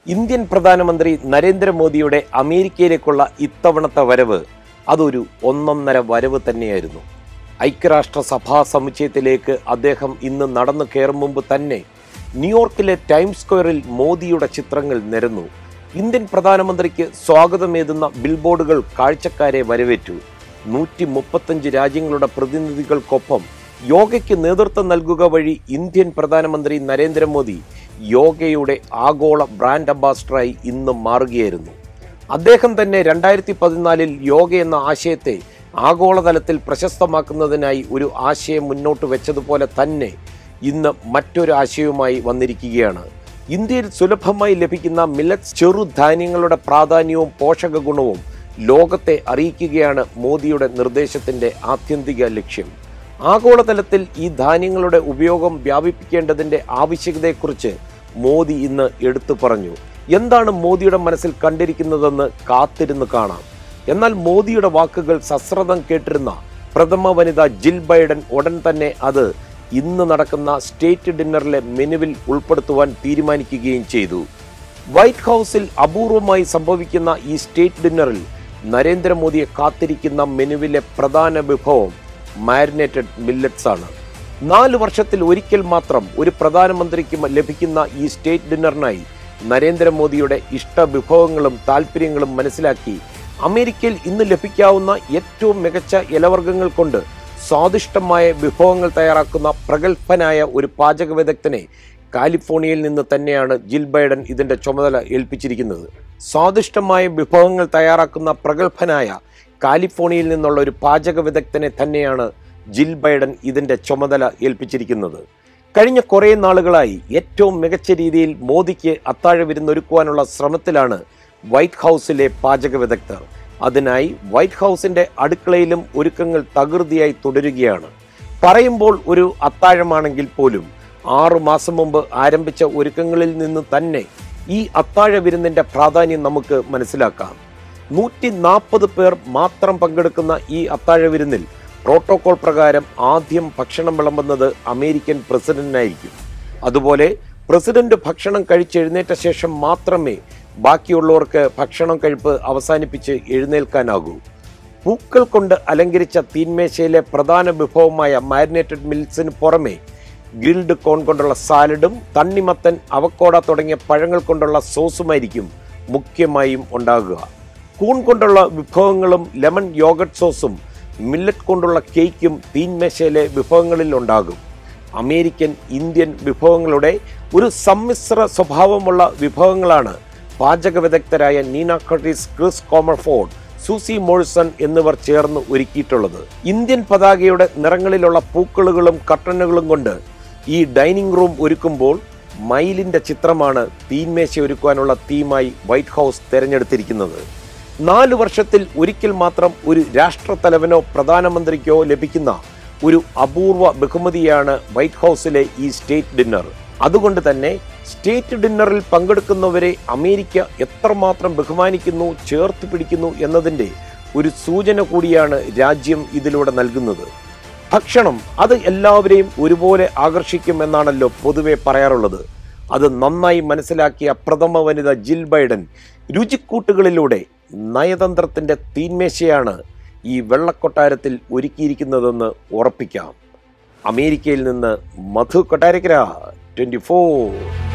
Indian പ്രധാനമന്ത്രി നരേന്ദ്രമോദിയുടെ അമേരിക്കയിലേക്കുള്ള ഇത്തവണത്തെ വരവ് അതൊരു ഒന്നൊന്നര വരവ് തന്നെയായിരുന്നു ഐക്യരാഷ്ട്ര സഭാ സമുച്ചയത്തിലേക്ക് അദ്ദേഹം ഇന്ന് നടന്നു കയറും മുമ്പ് തന്നെ ന്യൂയോർക്കിലെ ടൈംസ് സ്ക്വയറിൽ മോദിയുടെ ചിത്രങ്ങൾ നിരന്നു ഇന്ത്യൻ പ്രധാനമന്ത്രിക്ക് സ്വാഗതമേതുന്ന ബിൽബോർഡുകൾ കാഴ്ചക്കാരെ വരവേറ്റു നൂറ്റി മുപ്പത്തഞ്ച് രാജ്യങ്ങളുടെ പ്രതിനിധികൾക്കൊപ്പം യോഗയ്ക്ക് നേതൃത്വം നൽകുക വഴി ഇന്ത്യൻ പ്രധാനമന്ത്രി നരേന്ദ്രമോദി യോഗയുടെ ആഗോള ബ്രാൻഡ് അംബാസിഡറായി ഇന്ന് മാറുകയായിരുന്നു അദ്ദേഹം തന്നെ രണ്ടായിരത്തി പതിനാലിൽ യോഗ എന്ന ആശയത്തെ ആഗോളതലത്തിൽ പ്രശസ്തമാക്കുന്നതിനായി ഒരു ആശയം മുന്നോട്ട് വെച്ചതുപോലെ തന്നെ ഇന്ന് മറ്റൊരു ആശയവുമായി വന്നിരിക്കുകയാണ് ഇന്ത്യയിൽ സുലഭമായി ലഭിക്കുന്ന മില്ലറ്റ്സ് ചെറുധാന്യങ്ങളുടെ പ്രാധാന്യവും പോഷക ഗുണവും ലോകത്തെ അറിയിക്കുകയാണ് മോദിയുടെ നിർദ്ദേശത്തിന്റെ ആത്യന്തിക ലക്ഷ്യം ആഗോളതലത്തിൽ ഈ ധാന്യങ്ങളുടെ ഉപയോഗം വ്യാപിപ്പിക്കേണ്ടതിന്റെ ആവശ്യകതയെക്കുറിച്ച് മോദി ഇന്ന് എടുത്തു പറഞ്ഞു എന്താണ് മോദിയുടെ മനസ്സിൽ കണ്ടിരിക്കുന്നതെന്ന് കാത്തിരുന്ന് കാണാം എന്നാൽ മോദിയുടെ വാക്കുകൾ സശ്രദ്ധം കേട്ടിരുന്ന പ്രഥമ വനിത ജിൽ ബൈഡൻ ഉടൻ തന്നെ അത് ഇന്ന് നടക്കുന്ന സ്റ്റേറ്റ് ഡിന്നറിലെ മെനുവിൽ ഉൾപ്പെടുത്തുവാൻ തീരുമാനിക്കുകയും ചെയ്തു വൈറ്റ് ഹൗസിൽ അപൂർവമായി സംഭവിക്കുന്ന ഈ സ്റ്റേറ്റ് ഡിന്നറിൽ നരേന്ദ്രമോദിയെ കാത്തിരിക്കുന്ന മെനുവിലെ പ്രധാന വിഭവം മാരിനേറ്റഡ് മില്ലറ്റ്സ് ആണ് നാല് വർഷത്തിൽ ഒരിക്കൽ മാത്രം ഒരു പ്രധാനമന്ത്രിക്ക് ലഭിക്കുന്ന ഈ സ്റ്റേറ്റ് ഡിന്നറിനായി നരേന്ദ്രമോദിയുടെ ഇഷ്ട വിഭവങ്ങളും താല്പര്യങ്ങളും മനസ്സിലാക്കി അമേരിക്കയിൽ ഇന്ന് ലഭിക്കാവുന്ന ഏറ്റവും മികച്ച ഇലവർഗ്ഗങ്ങൾ കൊണ്ട് സ്വാദിഷ്ടമായ വിഭവങ്ങൾ തയ്യാറാക്കുന്ന പ്രഗത്ഭനായ ഒരു പാചക വിദഗ്ധനെ കാലിഫോർണിയയിൽ നിന്ന് തന്നെയാണ് ജിൽ ബൈഡൻ ഇതിന്റെ ചുമതല ഏൽപ്പിച്ചിരിക്കുന്നത് സ്വാദിഷ്ടമായ വിഭവങ്ങൾ തയ്യാറാക്കുന്ന പ്രഗത്ഭനായ കാലിഫോർണിയയിൽ നിന്നുള്ള ഒരു പാചക വിദഗ്ധനെ തന്നെയാണ് ജിൽ ബൈഡൻ ഇതിന്റെ ചുമതല ഏൽപ്പിച്ചിരിക്കുന്നത് കഴിഞ്ഞ കുറേ നാളുകളായി ഏറ്റവും മികച്ച രീതിയിൽ മോദിക്ക് അത്താഴ വിരുന്നൊരുക്കുവാനുള്ള ശ്രമത്തിലാണ് വൈറ്റ് ഹൗസിലെ പാചക വിദഗ്ധർ അതിനായി വൈറ്റ് ഹൗസിന്റെ അടുക്കളയിലും ഒരുക്കങ്ങൾ തകൃതിയായി തുടരുകയാണ് പറയുമ്പോൾ ഒരു അത്താഴമാണെങ്കിൽ പോലും ആറു മാസം മുമ്പ് ആരംഭിച്ച ഒരുക്കങ്ങളിൽ നിന്ന് തന്നെ ഈ അത്താഴ വിരുന്നിന്റെ പ്രാധാന്യം നമുക്ക് മനസ്സിലാക്കാം നൂറ്റി നാൽപ്പത് പേർ മാത്രം പങ്കെടുക്കുന്ന ഈ അത്താഴ വിരുന്നിൽ പ്രോട്ടോകോൾ പ്രകാരം ആദ്യം ഭക്ഷണം വിളമ്പുന്നത് അമേരിക്കൻ പ്രസിഡന്റിനായിരിക്കും അതുപോലെ പ്രസിഡന്റ് ഭക്ഷണം കഴിച്ചെഴുന്നേറ്റ ശേഷം മാത്രമേ ബാക്കിയുള്ളവർക്ക് ഭക്ഷണം കഴിപ്പ് അവസാനിപ്പിച്ച് എഴുന്നേൽക്കാനാകൂ പൂക്കൾ കൊണ്ട് അലങ്കരിച്ച തീന്മേശയിലെ പ്രധാന വിഭവമായ മാരിനേറ്റഡ് മിൽസിന് പുറമെ ഗ്രിൽഡ് കോൺ കൊണ്ടുള്ള സാലഡും തണ്ണിമത്തൻ അവക്കോട തുടങ്ങിയ പഴങ്ങൾ കൊണ്ടുള്ള സോസുമായിരിക്കും മുഖ്യമായും ഉണ്ടാകുക കൂൺ കൊണ്ടുള്ള വിഭവങ്ങളും ലെമൺ യോഗട്ട് സോസും മില്ലറ്റ് കൊണ്ടുള്ള കേക്കും തീൻമേശയിലെ വിഭവങ്ങളിൽ ഉണ്ടാകും അമേരിക്കൻ ഇന്ത്യൻ വിഭവങ്ങളുടെ ഒരു സമ്മിശ്ര സ്വഭാവമുള്ള വിഭവങ്ങളാണ് പാചക വിദഗ്ധരായ Nina Curtis Chris Comerford Susie Morson എന്നിവർ ചേർന്ന് ഒരുക്കിയിട്ടുള്ളത് ഇന്ത്യൻ പതാകയുടെ നിറങ്ങളിലുള്ള പൂക്കളുകളും കർട്ടനുകളും കൊണ്ട് ഈ ഡൈനിങ് റൂം ഒരുക്കുമ്പോൾ മയിലിന്റെ ചിത്രമാണ് തീന്മേശ ഒരുക്കുവാനുള്ള തീമായി വൈറ്റ് ഹൗസ് തിരഞ്ഞെടുത്തിരിക്കുന്നത് നാല് വർഷത്തിൽ ഒരിക്കൽ മാത്രം ഒരു രാഷ്ട്രത്തലവനോ പ്രധാനമന്ത്രിക്കോ ലഭിക്കുന്ന ഒരു അപൂർവ ബഹുമതിയാണ് വൈറ്റ് ഹൗസിലെ ഈ സ്റ്റേറ്റ് ഡിന്നർ അതുകൊണ്ട് തന്നെ സ്റ്റേറ്റ് ഡിന്നറിൽ പങ്കെടുക്കുന്നവരെ അമേരിക്ക എത്രമാത്രം ബഹുമാനിക്കുന്നു ചേർത്ത് പിടിക്കുന്നു എന്നതിൻ്റെ ഒരു സൂചന കൂടിയാണ് രാജ്യം ഇതിലൂടെ നൽകുന്നത് ഭക്ഷണം അത് എല്ലാവരെയും ഒരുപോലെ ആകർഷിക്കും എന്നാണല്ലോ പൊതുവെ പറയാറുള്ളത് അത് നന്നായി മനസ്സിലാക്കിയ പ്രഥമ വനിത ജിൽ ബൈഡൻ രുചിക്കൂട്ടുകളിലൂടെ നയതന്ത്രത്തിന്റെ തീന്മേശയാണ് ഈ വെള്ളക്കൊട്ടാരത്തിൽ ഒരുക്കിയിരിക്കുന്നതെന്ന് ഉറപ്പിക്കാം അമേരിക്കയിൽ നിന്ന് മധു കൊട്ടാരക്കര ട്വന്റി ഫോർ